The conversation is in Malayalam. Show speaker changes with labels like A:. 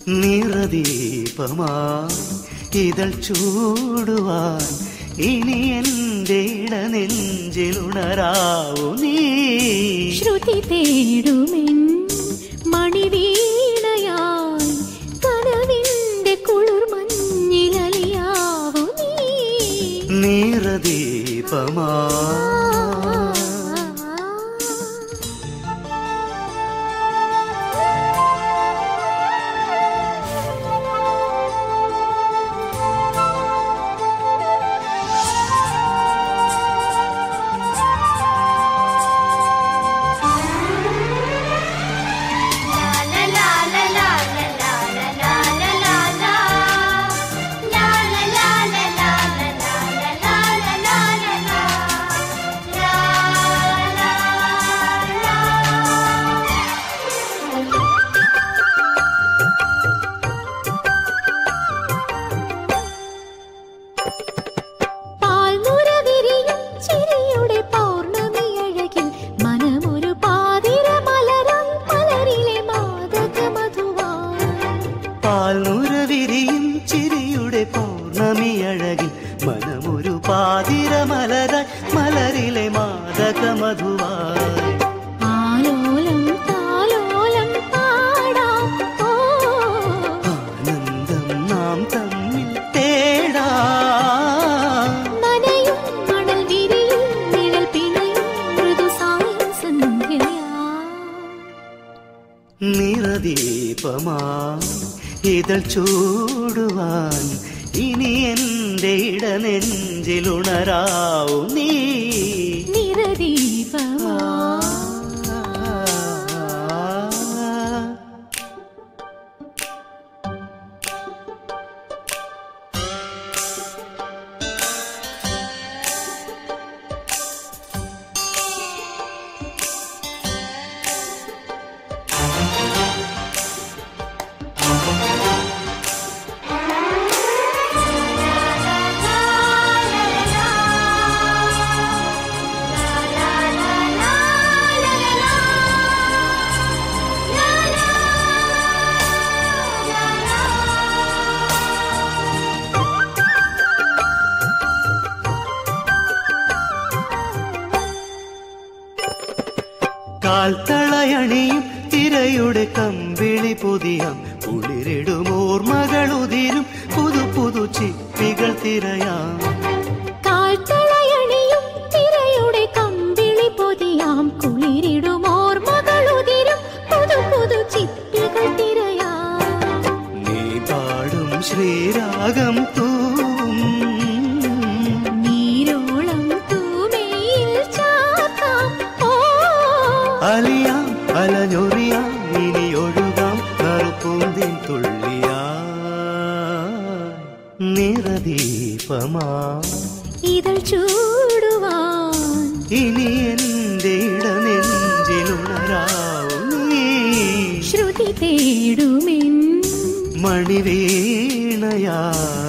A: നിറദീപമാ ഇതൾ ചൂടുവാൻ ഇനി എൻ്റെ ഇടനെഞ്ചിലുണരാവു നീ
B: ശ്രുതി തേടുമെൻ മണിവീണയായി കനവിന്റെ കുളിർ മഞ്ഞിലലിയാവു നീ
A: നിറദീപമാ
B: പാൽനുര വിരിയും ചിരിയുടെ പൗർണമിയഴകിൽ മനമൊരു പാതിര മലരായി മലരിലെ മാതക മധുവായി
A: പാൽനുര വിരിയും ചിരിയുടെ പൗർണമി അഴകിൽ മനമൊരു പാതിര മലരായി മലരിലെ മാതക മധുവായി
B: ആലോലം താലോലം പാടാം ഓ
A: ആനന്ദം നാം തമ്മിൽ തേടാ
B: നനയും മണൽ വിരിയും നിഴൽ പിണയും മൃദുസായം സന്ധ്യയാ
A: നിറദീപമാ ഇതൾ ചൂടുവാൻ ഇനി എൻ്റെ ഇടനെഞ്ചിലുണരാവു നീ
B: നിറദീപമാ
A: കാൽത്തളയണിയും തിരയുടെ കമ്പിളി പുതിയാം കുളിരിടുമോർമകളുതിരും പുതു പുതു ചിപ്പികൾ തിരയാം
B: കാൽത്തളയണിയും തിരയുടെ കമ്പിളി പൊതിയാം കുളിരിടും ഓർമ്മകളുതിരും പുതു പുതു ചിപ്പികൾ തിരയാം
A: നീ പാടും ശ്രീരാഗം തൂവും
B: നീരോളം തൂമയിൽ ചാർത്താം ഓ
A: അലിയാം അലഞ്ഞൊറിയാം ഇനി ഒഴുകാം കറുപ്പൂന്തിൻ തുള്ളിയാ നിറദീപമാ
B: ഇതൾ ചൂടുവാൻ
A: ഇനി എൻ്റെ ഇടനെഞ്ചിലുണരാവു നീ
B: ശ്രുതി തേടുമെൻ
A: മണിവീണയാ